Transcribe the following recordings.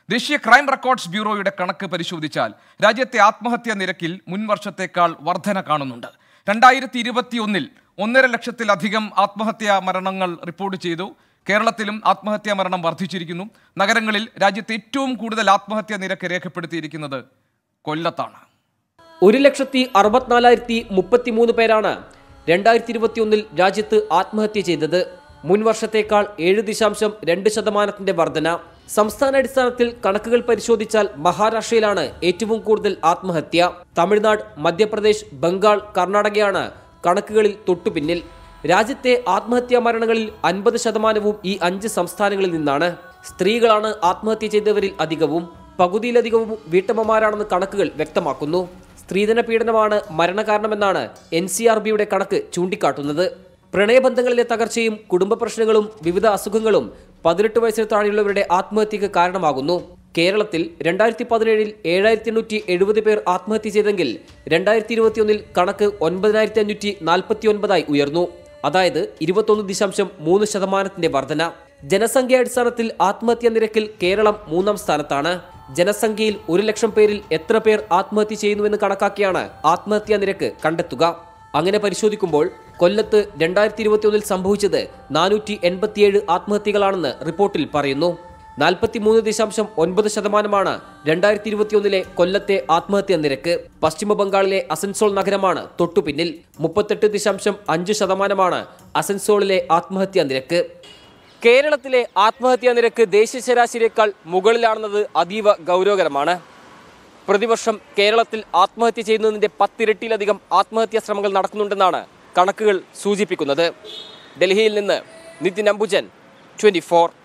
ദേശീയ crime records ബ്യൂറോയുടെ കണക്ക് പരിശോധിച്ചാൽ രാജ്യത്തെ ആത്മഹത്യാ നിരക്കിൽ മുൻ വർഷത്തേക്കാൾ വർധന കാണുന്നുണ്ട് രണ്ടായിരത്തി ഇരുപത്തിയൊന്നിൽ ഒന്നര ലക്ഷത്തിലധികം ആത്മഹത്യാ മരണങ്ങൾ റിപ്പോർട്ട് ചെയ്തു കേരളത്തിലും ആത്മഹത്യാ മരണം വർദ്ധിച്ചിരിക്കുന്നു നഗരങ്ങളിൽ രാജ്യത്തെ ഏറ്റവും കൂടുതൽ ആത്മഹത്യാ നിരക്ക് രേഖപ്പെടുത്തിയിരിക്കുന്നത് കൊല്ലത്താണ് ഒരു ലക്ഷത്തി അറുപത്തിനാലായിരത്തി മുപ്പത്തിമൂന്ന് പേരാണ് രണ്ടായിരത്തി ഇരുപത്തിയൊന്നിൽ രാജ്യത്ത് ആത്മഹത്യ ചെയ്തത് മുൻ വർഷത്തേക്കാൾ ഏഴ് ദശാംശം രണ്ട് ശതമാനത്തിന്റെ വർധന സംസ്ഥാനാടിസ്ഥാനത്തിൽ കണക്കുകൾ പരിശോധിച്ചാൽ മഹാരാഷ്ട്രയിലാണ് ഏറ്റവും കൂടുതൽ ആത്മഹത്യ തമിഴ്നാട് മധ്യപ്രദേശ് ബംഗാൾ കർണാടകയാണ് കണക്കുകളിൽ തൊട്ടുപിന്നിൽ രാജ്യത്തെ ആത്മഹത്യാ മരണങ്ങളിൽ അൻപത് ശതമാനവും ഈ അഞ്ച് സംസ്ഥാനങ്ങളിൽ നിന്നാണ് സ്ത്രീകളാണ് ആത്മഹത്യ ചെയ്തവരിൽ അധികവും പകുതിയിലധികവും വീട്ടമ്മമാരാണെന്ന് കണക്കുകൾ വ്യക്തമാക്കുന്നു സ്ത്രീധന പീഡനമാണ് മരണകാരണമെന്നാണ് എൻ സി ആർ ബിയുടെ കണക്ക് ചൂണ്ടിക്കാട്ടുന്നത് പ്രണയബന്ധങ്ങളിലെ തകർച്ചയും കുടുംബ പ്രശ്നങ്ങളും വിവിധ അസുഖങ്ങളും പതിനെട്ട് വയസ്സിന് താഴെയുള്ളവരുടെ ആത്മഹത്യക്ക് കാരണമാകുന്നു കേരളത്തിൽ രണ്ടായിരത്തി പതിനേഴിൽ ഏഴായിരത്തി എണ്ണൂറ്റി എഴുപത് പേർ ആത്മഹത്യ ചെയ്തെങ്കിൽ രണ്ടായിരത്തി ഇരുപത്തിയൊന്നിൽ കണക്ക് ഒൻപതിനായിരത്തി അഞ്ഞൂറ്റി നാൽപ്പത്തി ഒൻപതായി ഉയർന്നു അതായത് ഇരുപത്തൊന്ന് ദശാംശം മൂന്ന് ശതമാനത്തിന്റെ വർധന ജനസംഖ്യാടിസ്ഥാനത്തിൽ ആത്മഹത്യാ നിരക്കിൽ കേരളം മൂന്നാം സ്ഥാനത്താണ് ജനസംഖ്യയിൽ ഒരു ലക്ഷം പേരിൽ എത്ര പേർ ആത്മഹത്യ ചെയ്യുന്നുവെന്ന് കണക്കാക്കിയാണ് ആത്മഹത്യാ നിരക്ക് കണ്ടെത്തുക അങ്ങനെ പരിശോധിക്കുമ്പോൾ കൊല്ലത്ത് രണ്ടായിരത്തി ഇരുപത്തിയൊന്നിൽ സംഭവിച്ചത് നാനൂറ്റി എൺപത്തിയേഴ് ആത്മഹത്യകളാണെന്ന് റിപ്പോർട്ടിൽ പറയുന്നു നാൽപ്പത്തിമൂന്ന് ദശാംശം ഒൻപത് ശതമാനമാണ് രണ്ടായിരത്തി ഇരുപത്തിയൊന്നിലെ കൊല്ലത്തെ ആത്മഹത്യാ നിരക്ക് പശ്ചിമ ബംഗാളിലെ അസൻസോൾ നഗരമാണ് തൊട്ടുപിന്നിൽ മുപ്പത്തെട്ട് ദശാംശം അഞ്ച് ശതമാനമാണ് അസൻസോളിലെ ആത്മഹത്യാ നിരക്ക് കേരളത്തിലെ ആത്മഹത്യാ നിരക്ക് ദേശീയ ശരാശരിയേക്കാൾ മുകളിലാണെന്നത് അതീവ ഗൗരവകരമാണ് പ്രതിവർഷം കേരളത്തിൽ ആത്മഹത്യ ചെയ്യുന്നതിന്റെ പത്തിരട്ടിയിലധികം ആത്മഹത്യാ ശ്രമങ്ങൾ നടക്കുന്നുണ്ടെന്നാണ് കണക്കുകൾ സൂചിപ്പിക്കുന്നത് ഡൽഹിയിൽ നിന്ന് നിതിൻ അംബുജൻ ട്വന്റി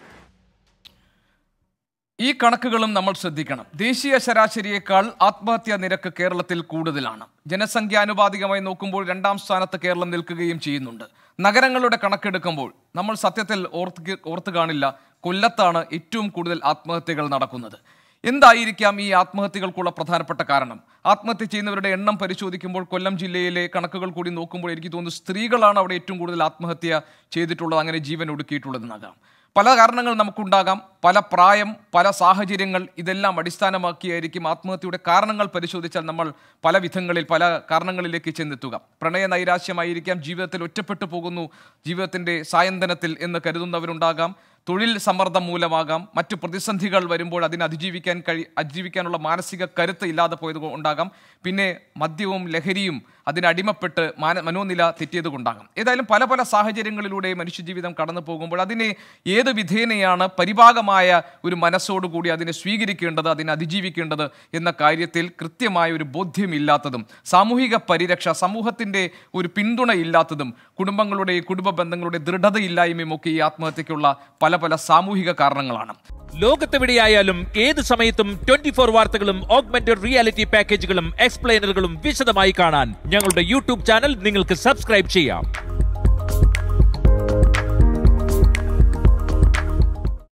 ഈ കണക്കുകളും നമ്മൾ ശ്രദ്ധിക്കണം ദേശീയ ശരാശരിയേക്കാൾ ആത്മഹത്യാ നിരക്ക് കേരളത്തിൽ കൂടുതലാണ് ജനസംഖ്യാനുപാതികമായി നോക്കുമ്പോൾ രണ്ടാം സ്ഥാനത്ത് കേരളം നിൽക്കുകയും ചെയ്യുന്നുണ്ട് നഗരങ്ങളുടെ കണക്കെടുക്കുമ്പോൾ നമ്മൾ സത്യത്തിൽ ഓർത്ത് ഓർത്ത് കാണില്ല കൊല്ലത്താണ് ഏറ്റവും കൂടുതൽ ആത്മഹത്യകൾ നടക്കുന്നത് എന്തായിരിക്കാം ഈ ആത്മഹത്യകൾക്കുള്ള പ്രധാനപ്പെട്ട കാരണം ആത്മഹത്യ ചെയ്യുന്നവരുടെ എണ്ണം പരിശോധിക്കുമ്പോൾ കൊല്ലം ജില്ലയിലെ കണക്കുകൾ കൂടി നോക്കുമ്പോൾ എനിക്ക് തോന്നുന്നു സ്ത്രീകളാണ് അവിടെ ഏറ്റവും കൂടുതൽ ആത്മഹത്യ ചെയ്തിട്ടുള്ളത് അങ്ങനെ ജീവൻ ഒടുക്കിയിട്ടുള്ളതെന്നാകാം പല കാരണങ്ങൾ നമുക്കുണ്ടാകാം പല പ്രായം പല സാഹചര്യങ്ങൾ ഇതെല്ലാം അടിസ്ഥാനമാക്കിയായിരിക്കും ആത്മഹത്യയുടെ കാരണങ്ങൾ പരിശോധിച്ചാൽ നമ്മൾ പല വിധങ്ങളിൽ പല കാരണങ്ങളിലേക്ക് ചെന്നെത്തുക പ്രണയ നൈരാശ്യമായിരിക്കാം ജീവിതത്തിൽ ഒറ്റപ്പെട്ടു പോകുന്നു ജീവിതത്തിൻ്റെ സായന്തനത്തിൽ എന്ന് കരുതുന്നവരുണ്ടാകാം തൊഴിൽ സമ്മർദ്ദം മൂലമാകാം മറ്റു പ്രതിസന്ധികൾ വരുമ്പോൾ അതിനെ അതിജീവിക്കാൻ കഴി അതിജീവിക്കാനുള്ള മാനസിക കരുത്ത് ഇല്ലാതെ പോയത് ഉണ്ടാകാം പിന്നെ മദ്യവും ലഹരിയും അതിനടിമപ്പെട്ട് മാന മനോനില തെറ്റിയത് കൊണ്ടാകാം ഏതായാലും പല പല സാഹചര്യങ്ങളിലൂടെ മനുഷ്യജീവിതം കടന്നു പോകുമ്പോൾ അതിനെ ഏത് വിധേനയാണ് പരിഭാഗമായ ഒരു മനസ്സോടുകൂടി അതിനെ സ്വീകരിക്കേണ്ടത് അതിനെ അതിജീവിക്കേണ്ടത് എന്ന കാര്യത്തിൽ കൃത്യമായ ഒരു ബോധ്യമില്ലാത്തതും സാമൂഹിക പരിരക്ഷ സമൂഹത്തിൻ്റെ ഒരു പിന്തുണ ഇല്ലാത്തതും കുടുംബങ്ങളുടെ കുടുംബ ബന്ധങ്ങളുടെ ദൃഢതയില്ലായ്മയും ഒക്കെ ഈ ആത്മഹത്യക്കുള്ള പല പല സാമൂഹിക കാരണങ്ങളാണ് ലോകത്തെവിടെയായാലും ഏത് സമയത്തും ട്വന്റി ഫോർ വാർത്തകളും ഓഗ്മെന്റഡ് റിയാലിറ്റി പാക്കേജുകളും എക്സ്പ്ലെയിനറുകളും വിശദമായി കാണാൻ ഞങ്ങളുടെ യൂട്യൂബ് ചാനൽ നിങ്ങൾക്ക് സബ്സ്ക്രൈബ് ചെയ്യാം